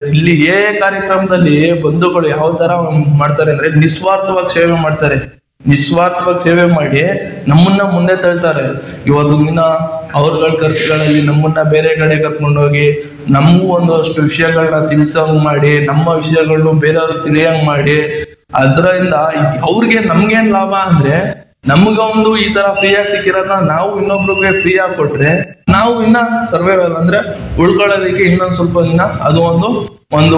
ಇಲ್ಲಿ ಏ ಕಾರ್ಯಕ್ರಮದಲ್ಲಿ ಬಂಧುಗಳು ಯಾವ ತರ ಮಾಡ್ತಾರೆ ಅಂದ್ರೆ ನಿಸ್ವಾರ್ಥವಾಗಿ ಸೇವೆ ಮಾಡ್ತಾರೆ ನಿಸ್ವಾರ್ಥವಾಗಿ ಸೇವೆ ಮಾಡಿ ನಮ್ಮನ್ನ ಮುಂದೆ ತಳ್ತಾರೆ ಇವತ್ತು ದಿನ ಅವ್ರಗಳ ಖರ್ಚುಗಳಲ್ಲಿ ನಮ್ಮನ್ನ ಬೇರೆ ಕಡೆ ಕರ್ಕೊಂಡೋಗಿ ನಮಗೂ ಒಂದಷ್ಟು ವಿಷಯಗಳನ್ನ ತಿಳಿಸೋಂಗ್ ಮಾಡಿ ನಮ್ಮ ವಿಷಯಗಳನ್ನು ಬೇರೆಯವ್ರಿಗೆ ತಿಳಿಯಂಗ್ ಮಾಡಿ ಅದರಿಂದ ಅವ್ರಿಗೆ ನಮ್ಗೇನ್ ಲಾಭ ಅಂದ್ರೆ ನಮ್ಗೊಂದು ಈ ತರ ಫ್ರೀ ಆಗಿ ಸಿಕ್ಕಿರೋದನ್ನ ನಾವು ಇನ್ನೊಬ್ರಿಗೆ ಫ್ರೀ ಆಗಿ ಕೊಟ್ರೆ ನಾವು ಇನ್ನ ಸರ್ವೈವಲ್ ಅಂದ್ರೆ ಉಳ್ಕೊಳ್ಳೋದಕ್ಕೆ ಇನ್ನೊಂದ್ ಸ್ವಲ್ಪ ದಿನ ಅದು ಒಂದು ಒಂದು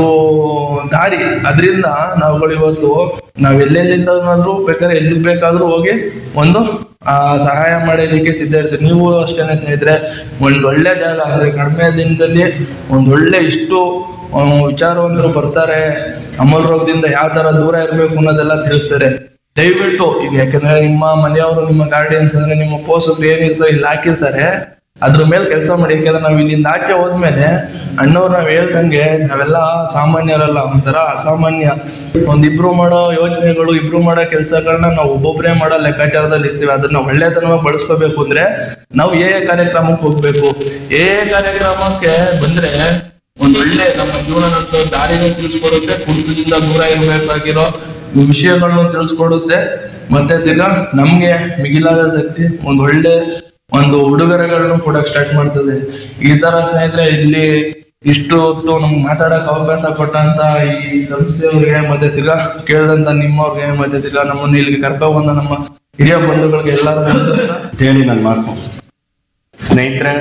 ದಾರಿ ಅದರಿಂದ ನಾವುಗಳು ಇವತ್ತು ನಾವ್ ಎಲ್ಲೆಲ್ಲಿಂದಾದ್ರೂ ಬೇಕಾದ್ರೆ ಎಲ್ಲಿ ಬೇಕಾದ್ರೂ ಹೋಗಿ ಒಂದು ಆ ಸಹಾಯ ಮಾಡೋದಕ್ಕೆ ಸಿದ್ಧ ಇರ್ತೀವಿ ನೀವು ಅಷ್ಟೇನೆ ಸ್ನೇಹಿತರೆ ಒಂದ್ ಒಳ್ಳೆ ಜಾಗ ಅಂದ್ರೆ ಕಡಿಮೆ ದಿನದಲ್ಲಿ ಒಂದ್ ಒಳ್ಳೆ ಇಷ್ಟು ಆ, ವಿಚಾರವಂತರು ಬರ್ತಾರೆ ಅಮಲ್ ರೋಗದಿಂದ ಯಾವ ತರ ದೂರ ಇರ್ಬೇಕು ಅನ್ನೋದೆಲ್ಲ ತಿಳಿಸ್ತಾರೆ ದಯವಿಟ್ಟು ಈಗ ಯಾಕಂದ್ರೆ ನಿಮ್ಮ ಮನೆಯವರು ನಿಮ್ಮ ಗಾರ್ಡಿಯನ್ಸ್ ಅಂದ್ರೆ ನಿಮ್ಮ ಪೋಸ್ಟರ್ ಏನಿರ್ತೋ ಇಲ್ಲಿ ಹಾಕಿರ್ತಾರೆ ಅದ್ರ ಮೇಲೆ ಕೆಲಸ ಮಾಡಿ ಯಾಕಂದ್ರೆ ನಾವ್ ಇಲ್ಲಿಂದ ಆಚೆ ಹೋದ್ಮೇಲೆ ಅಣ್ಣವ್ರು ನಾವ್ ಹೇಳ್ದಂಗೆ ನಾವೆಲ್ಲ ಸಾಮಾನ್ಯರಲ್ಲ ಒಂಥರ ಅಸಾಮಾನ್ಯ ಒಂದಿಬ್ರು ಮಾಡೋ ಯೋಚನೆಗಳು ಇಬ್ರು ಮಾಡೋ ಕೆಲಸಗಳನ್ನ ನಾವು ಒಬ್ಬೊಬ್ರೇ ಮಾಡೋ ಲೆಕ್ಕಾಚಾರದಲ್ಲಿ ಇರ್ತೀವಿ ಅದನ್ನ ಒಳ್ಳೆತನವಾಗಿ ಬಳಸ್ಕೋಬೇಕು ಅಂದ್ರೆ ನಾವು ಏ ಕಾರ್ಯಕ್ರಮಕ್ಕೆ ಹೋಗ್ಬೇಕು ಏ ಕಾರ್ಯಕ್ರಮಕ್ಕೆ ಬಂದ್ರೆ ಒಂದ್ ಒಳ್ಳೆ ನಮ್ಮ ಜೀವನ ನಡೆಸೋ ದಾರಿನ ತಿಳಿಸ್ಕೊಡುತ್ತೆ ಕುಟುಂಬದಿಂದ ದೂರ ಇರ್ಬೇಕಾಗಿರೋ ವಿಷಯಗಳನ್ನು ತಿಳಿಸ್ಕೊಡುತ್ತೆ ಮತ್ತೆ ತಿರ್ಗಾ ನಮ್ಗೆ ಮಿಗಿಲಾದ ಶಕ್ತಿ ಒಂದ್ ಒಳ್ಳೆ ಒಂದು ಉಡುಗೊರೆಗಳನ್ನು ಕೂಡ ಸ್ಟಾರ್ಟ್ ಮಾಡ್ತದೆ ಈ ತರ ಸ್ನೇಹಿತರೆ ಇಲ್ಲಿ ಇಷ್ಟು ಹೊತ್ತು ನಮ್ಗೆ ಮಾತಾಡಕ್ ಅವಕಾಶ ಕೊಟ್ಟಂತ ಈ ಸಂಸ್ಥೆಯವ್ರಿಗೆ ಮತ್ತೆ ತಿರ್ಗಾ ಕೇಳಿದಂತ ನಿಮ್ಮವ್ರಿಗೆ ಮತ್ತೆ ತಿರ್ಗಾ ನಮ್ಮನ್ನ ಇಲ್ಲಿಗೆ ಕರ್ಕೊಂಡ್ ಬಂದ ನಮ್ಮ ಹಿರಿಯ ಬಂಧುಗಳಿಗೆ ಎಲ್ಲರೂ ಅಂತೇಳಿ ನಾನು ಮಾತು ಮುಗಿಸ್ತೀನಿ ಸ್ನೇಹಿತರೆ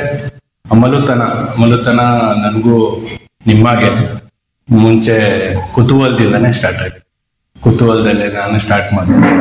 ಅಮಲುತನ ಅಮಲುತನ ನನಗೂ ನಿಮ್ಮಾಗೆ ಮುಂಚೆ ಕುತೂಹಲದಿಂದನೇ ಸ್ಟಾರ್ಟ್ ಆಗಿದೆ ಕುತೂಹಲದಲ್ಲೇ ನಾನು ಸ್ಟಾರ್ಟ್ ಮಾಡಿದೆ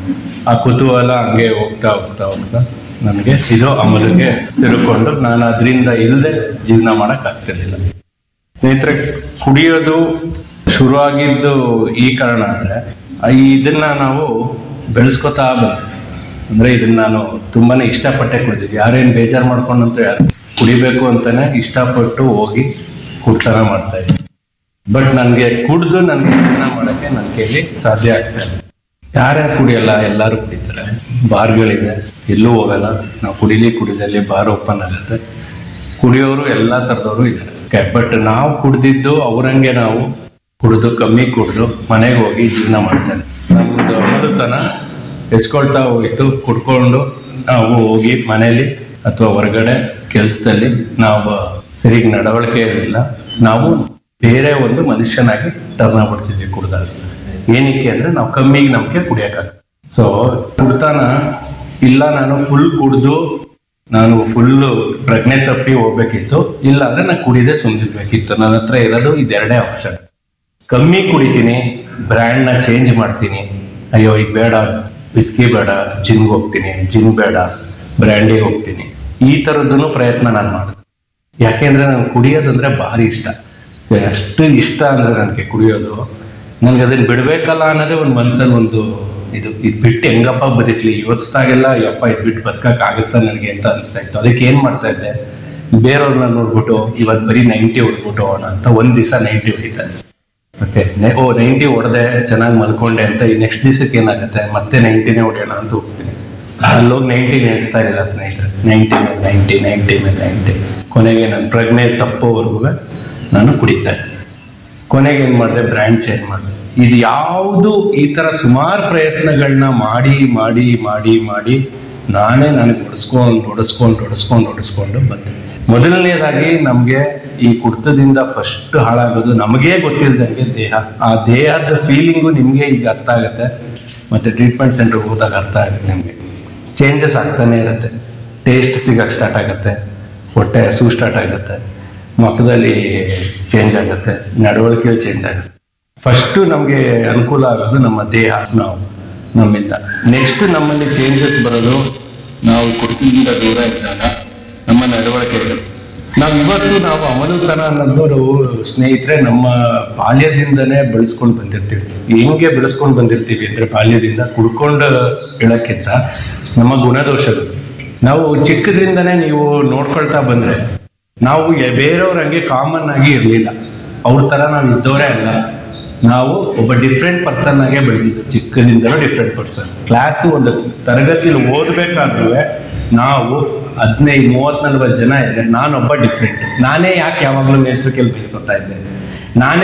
ಆ ಕುತೂಹಲ ಹಂಗೆ ಹೋಗ್ತಾ ಹೋಗ್ತಾ ಹೋಗ್ತಾ ನನಗೆ ಇದು ಅಮಲಿಗೆ ತಿರುಕೊಂಡು ನಾನು ಅದರಿಂದ ಇಲ್ಲದೆ ಜೀವನ ಮಾಡಕ್ ಆಗ್ತಿರ್ಲಿಲ್ಲ ಸ್ನೇಹಿತರೆ ಕುಡಿಯೋದು ಶುರುವಾಗಿದ್ದು ಈ ಕಾರಣ ಅಂದ್ರೆ ಆ ಈ ಇದನ್ನ ನಾವು ಬೆಳೆಸ್ಕೊತಾ ಬಂದ್ವಿ ಅಂದ್ರೆ ಇದನ್ನ ನಾನು ತುಂಬಾನೇ ಇಷ್ಟಪಟ್ಟೆ ಕುಡಿದಿದ್ದೆ ಯಾರೇನ್ ಬೇಜಾರು ಮಾಡ್ಕೊಂಡಂತ ಯಾರು ಕುಡಿಬೇಕು ಅಂತಾನೆ ಇಷ್ಟಪಟ್ಟು ಹೋಗಿ ಕುಡ್ತಾನ ಮಾಡ್ತಾ ಇದ್ದೆ ಬಟ್ ನನಗೆ ಕುಡಿದು ನನಗೆ ಜೀವನ ಮಾಡಕ್ಕೆ ನನ್ನ ಕೈಲಿ ಸಾಧ್ಯ ಆಗ್ತಾ ಇಲ್ಲ ಯಾರ್ಯಾರು ಕುಡಿಯಲ್ಲ ಎಲ್ಲರೂ ಕುಡಿತಾರೆ ಬಾರ್ಗಳಿದೆ ಎಲ್ಲೂ ಹೋಗಲ್ಲ ನಾವು ಕುಡಿಲಿ ಕುಡಿದಲ್ಲಿ ಬಾರ್ ಓಪನ್ ಆಗುತ್ತೆ ಕುಡಿಯೋರು ಎಲ್ಲಾ ತರದವರು ಇದ್ದಾರೆ ಬಟ್ ನಾವು ಕುಡ್ದಿದ್ದು ಅವ್ರಂಗೆ ನಾವು ಕುಡಿದು ಕಮ್ಮಿ ಕುಡಿದು ಮನೆಗೆ ಹೋಗಿ ಜೀವನ ಮಾಡ್ತಾರೆ ನಮ್ದು ಅಮೃತನ ಹೆಚ್ಕೊಳ್ತಾ ಹೋಯ್ತು ಕುಡ್ಕೊಂಡು ನಾವು ಹೋಗಿ ಮನೆಯಲ್ಲಿ ಅಥವಾ ಹೊರಗಡೆ ಕೆಲಸದಲ್ಲಿ ನಾವು ಸರಿಯಾಗಿ ನಡವಳಿಕೆ ಇರಲಿಲ್ಲ ನಾವು ಬೇರೆ ಒಂದು ಮನುಷ್ಯನಾಗಿ ಟರ್ನ್ ಆಗ್ಬಿಡ್ತಿದ್ವಿ ಕುಡ್ದಾಗ ಏನಕ್ಕೆ ಅಂದ್ರೆ ನಾವು ಕಮ್ಮಿಗೆ ನಮ್ಗೆ ಕುಡಿಯಕ್ಕಾಗ ಸೊ ಕುಡ್ತಾನ ಇಲ್ಲ ನಾನು ಫುಲ್ ಕುಡ್ದು ನಾನು ಫುಲ್ ಪ್ರಜ್ಞೆ ತಪ್ಪಿ ಹೋಗ್ಬೇಕಿತ್ತು ಇಲ್ಲ ಅಂದ್ರೆ ನಾನು ಕುಡಿದೇ ಸುಮ್ಮನಿರ್ಬೇಕಿತ್ತು ನನ್ನ ಹತ್ರ ಇರೋದು ಇದೆರಡೇ ಆಪ್ಷನ್ ಕಮ್ಮಿ ಕುಡಿತೀನಿ ಬ್ರ್ಯಾಂಡ್ನ ಚೇಂಜ್ ಮಾಡ್ತೀನಿ ಅಯ್ಯೋ ಈಗ ಬೇಡ ವಿಸ್ಕಿ ಬೇಡ ಜಿನ್ಗೆ ಹೋಗ್ತೀನಿ ಜಿನ್ ಬೇಡ ಬ್ರ್ಯಾಂಡಿಗೆ ಹೋಗ್ತೀನಿ ಈ ಥರದ್ದನ್ನು ಪ್ರಯತ್ನ ನಾನು ಮಾಡಿದೆ ಯಾಕೆಂದ್ರೆ ನಾನು ಕುಡಿಯೋದಂದ್ರೆ ಭಾರಿ ಇಷ್ಟ ಅಷ್ಟು ಇಷ್ಟ ಅಂದ್ರೆ ನನಗೆ ಕುಡಿಯೋದು ನನಗೆ ಅದನ್ನ ಬಿಡ್ಬೇಕಲ್ಲ ಅನ್ನೋದೇ ಒಂದು ಮನ್ಸಲ್ಲಿ ಒಂದು ಇದು ಇದು ಬಿಟ್ಟು ಹೆಂಗಪ್ಪ ಬದುಕ್ಲಿ ಯೋಚಿಸ್ದಾಗೆಲ್ಲ ಯಪ್ಪ ಇದು ಬಿಟ್ಟು ಬದುಕಕ್ ಆಗುತ್ತಾ ನನಗೆ ಅಂತ ಅನಿಸ್ತಾ ಇತ್ತು ಅದಕ್ಕೆ ಏನ್ ಮಾಡ್ತಾ ಇದ್ದೆ ಬೇರೆಯವ್ರನ್ನ ನೋಡ್ಬಿಟ್ಟು ಇವತ್ತು ಬರೀ ನೈಂಟಿ ಹೊಡ್ಬಿಟ್ಟು ಹೋಗೋಣ ಅಂತ ಒಂದ್ ದಿವಸ ನೈಂಟಿ ಹೊಡಿತಾರೆ ಓಕೆ ಓ ನೈಂಟಿ ಹೊಡೆದೆ ಚೆನ್ನಾಗಿ ಮಲ್ಕೊಂಡೆ ಅಂತ ಈ ನೆಕ್ಸ್ಟ್ ದಿವಸಕ್ಕೆ ಏನಾಗುತ್ತೆ ಮತ್ತೆ ನೈಂಟಿನೇ ಹೊಡೆಯೋಣ ಅಂತ ಹೋಗ್ತೀನಿ ಅಲ್ಲೋಗಿ ನೈಂಟಿ ನೆನೆಸ್ತಾ ಇರಲಿಲ್ಲ ಸ್ನೇಹಿತರೆ ನೈಂಟಿ ಮೇಲೆ ನೈಂಟಿ ನೈಂಟಿ ಮೇಲೆ ನೈಂಟಿ ಕೊನೆಗೆ ನನ್ನ ಪ್ರಜ್ಞೆ ತಪ್ಪೋವರೆಗೂ ನಾನು ಕುಡಿತಾ ಇದ್ದೆ ಕೊನೆಗೆ ಏನು ಮಾಡಿದೆ ಬ್ರ್ಯಾಂಡ್ ಚೇಂಜ್ ಮಾಡಿದೆ ಇದು ಯಾವುದು ಈ ಥರ ಸುಮಾರು ಪ್ರಯತ್ನಗಳನ್ನ ಮಾಡಿ ಮಾಡಿ ಮಾಡಿ ಮಾಡಿ ನಾನೇ ನನಗೆ ಹೊಡೆಸ್ಕೊಂಡು ಹೊಡೆಸ್ಕೊಂಡು ಹೊಡೆಸ್ಕೊಂಡು ಹೊಡೆಸ್ಕೊಂಡು ಬಂದೆ ಮೊದಲನೇದಾಗಿ ನಮಗೆ ಈ ಕುಡ್ತದಿಂದ ಫಸ್ಟ್ ಹಾಳಾಗೋದು ನಮಗೇ ಗೊತ್ತಿಲ್ಲದಂಗೆ ದೇಹ ಆ ದೇಹದ ಫೀಲಿಂಗು ನಿಮಗೆ ಈಗ ಅರ್ಥ ಆಗುತ್ತೆ ಮತ್ತೆ ಟ್ರೀಟ್ಮೆಂಟ್ ಸೆಂಟರ್ಗೆ ಹೋದಾಗ ಅರ್ಥ ಆಗುತ್ತೆ ನಿಮಗೆ ಚೇಂಜಸ್ ಆಗ್ತಾನೆ ಇರುತ್ತೆ ಟೇಸ್ಟ್ ಸಿಗಕ್ಕೆ ಸ್ಟಾರ್ಟ್ ಆಗುತ್ತೆ ಹೊಟ್ಟೆ ಹಸು ಸ್ಟಾರ್ಟ್ ಆಗುತ್ತೆ ಮುಖದಲ್ಲಿ ಚೇಂಜ್ ಆಗುತ್ತೆ ನಡವಳಿಕೆ ಚೇಂಜ್ ಆಗುತ್ತೆ ಫಸ್ಟು ನಮಗೆ ಅನುಕೂಲ ಆಗೋದು ನಮ್ಮ ದೇಹ ನಾವು ನಮ್ಮಿಂದ ನೆಕ್ಸ್ಟ್ ನಮ್ಮಲ್ಲಿ ಚೇಂಜಸ್ ಬರೋದು ನಾವು ಕುಟುಂಬದಿಂದ ದೂರ ಇದ್ದಾಗ ನಮ್ಮ ನಡವಳಿಕೆಗಳು ನಾವು ಇವತ್ತು ನಾವು ಅಮಲುತನ ಅನ್ನೋದು ಸ್ನೇಹಿತರೆ ನಮ್ಮ ಬಾಲ್ಯದಿಂದನೇ ಬೆಳೆಸ್ಕೊಂಡು ಬಂದಿರ್ತೀವಿ ಹೆಂಗೆ ಬೆಳೆಸ್ಕೊಂಡು ಬಂದಿರ್ತೀವಿ ಅಂದ್ರೆ ಬಾಲ್ಯದಿಂದ ಕುಡ್ಕೊಂಡು ಹೇಳಕ್ಕಿಂತ ನಮ್ಮ ಗುಣದೋಷಗಳು ನಾವು ಚಿಕ್ಕದ್ರಿಂದನೇ ನೀವು ನೋಡ್ಕೊಳ್ತಾ ಬಂದ್ರೆ ನಾವು ಎ- ಬೇರೆಯವ್ರ ಹಂಗೆ ಕಾಮನ್ ಆಗಿ ಇರಲಿಲ್ಲ ಅವ್ರ ತರ ನಾವು ಇದ್ದವರೇ ಅಲ್ಲ ನಾವು ಒಬ್ಬ ಡಿಫ್ರೆಂಟ್ ಪರ್ಸನ್ ಆಗೇ ಬೆಳೆದಿದ್ದು ಚಿಕ್ಕದಿಂದಲೂ ಡಿಫ್ರೆಂಟ್ ಪರ್ಸನ್ ಕ್ಲಾಸ್ ಒಂದು ತರಗತಿಯಲ್ಲಿ ಓದ್ಬೇಕಾದ್ರೂ ನಾವು ಹದಿನೈದು ಮೂವತ್ ನಲ್ವತ್ತು ಜನ ಇದ್ರೆ ನಾನೊಬ್ಬ ಡಿಫ್ರೆಂಟ್ ನಾನೇ ಯಾಕೆ ಯಾವಾಗಲೂ ಮೇಸ್ಟ್ರ ಕೇಳಿ ಬಯಸ್ಕೊತಾ ಇದ್ದೆ ನಾನೇ